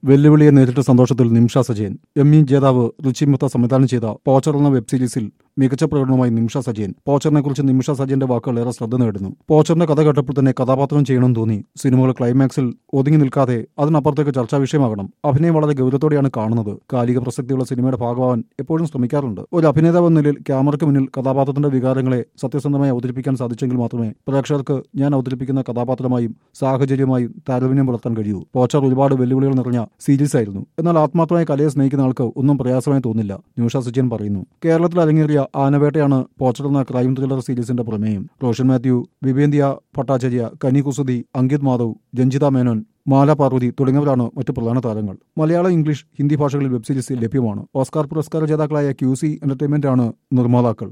വെല്ലുവിളിയെ നേരിട്ട സന്തോഷത്തിൽ നിമിഷ സജയൻ എം ഇ ജേതാവ് ഋച്ചി മുത്ത സംവിധാനം ചെയ്ത പോച്ചർ എന്ന വെബ് സീരീസിൽ മികച്ച പ്രകടനവുമായി നിമിഷ സജയൻ പോച്ചറിനെ കുറിച്ച് നിമിഷ സജയന്റെ വാക്കുകൾ ഏറെ ശ്രദ്ധ നേടുന്നു പോച്ചറിന്റെ കഥ കേട്ടപ്പോൾ തന്നെ കഥാപാത്രം ചെയ്യണമെന്ന് തോന്നി സിനിമകൾ ക്ലൈമാക്സിൽ ഒതുങ്ങി നിൽക്കാതെ അതിനപ്പുറത്തേക്ക് ചർച്ചാ വിഷയമാകണം അഭിനയം വളരെ ഗൗരവത്തോടെയാണ് കാണുന്നത് കാലിക പ്രസക്തിയുള്ള സിനിമയുടെ ഭാഗമാവാൻ എപ്പോഴും ശ്രമിക്കാറുണ്ട് ഒരു അഭിനേതാവ് എന്ന നിലയിൽ ക്യാമറയ്ക്ക് മുന്നിൽ കഥാപാത്രത്തിന്റെ വികാരങ്ങളെ സത്യസന്ധമായി അവതരിപ്പിക്കാൻ സാധിച്ചെങ്കിൽ മാത്രമേ പ്രേക്ഷകർക്ക് ഞാൻ അവതരിപ്പിക്കുന്ന കഥാപാത്രമായും സാഹചര്യമായും താരതമ്യം പുലർത്താൻ കഴിയൂ പോച്ചർ ഒരുപാട് വെല്ലുവിളികൾ നിറഞ്ഞ സീരീസ് ആയിരുന്നു എന്നാൽ ആത്മാർത്ഥമായി കലയെ സ്നേഹിക്കുന്ന ആൾക്ക് ഒന്നും പ്രയാസമായി തോന്നില്ല ന്യൂഷ സച്ചിൻ പറയുന്നു കേരളത്തിൽ അരങ്ങേറിയ ആനവേട്ടയാണ് പോച്ചർ എന്ന ക്രൈം ത്രില്ലർ സീരീസിന്റെ പ്രമേയം റോഷൻ മാത്യു വിവേന്ദിയ ഭട്ടാചാര്യ കനി കുസുതി അങ്കിത് മാധവ് രഞ്ജിത മേനോൻ മാല പാർവതി തുടങ്ങിയവരാണ് മറ്റു പ്രധാന താരങ്ങൾ മലയാളം ഇംഗ്ലീഷ് ഹിന്ദി ഭാഷകളിൽ വെബ് സീരീസ് ലഭ്യമാണ് ഓസ്കാർ പുരസ്കാര ജേതാക്കളായ ക്യൂ സി എന്റർടൈൻമെന്റ് ആണ് നിർമ്മാതാക്കൾ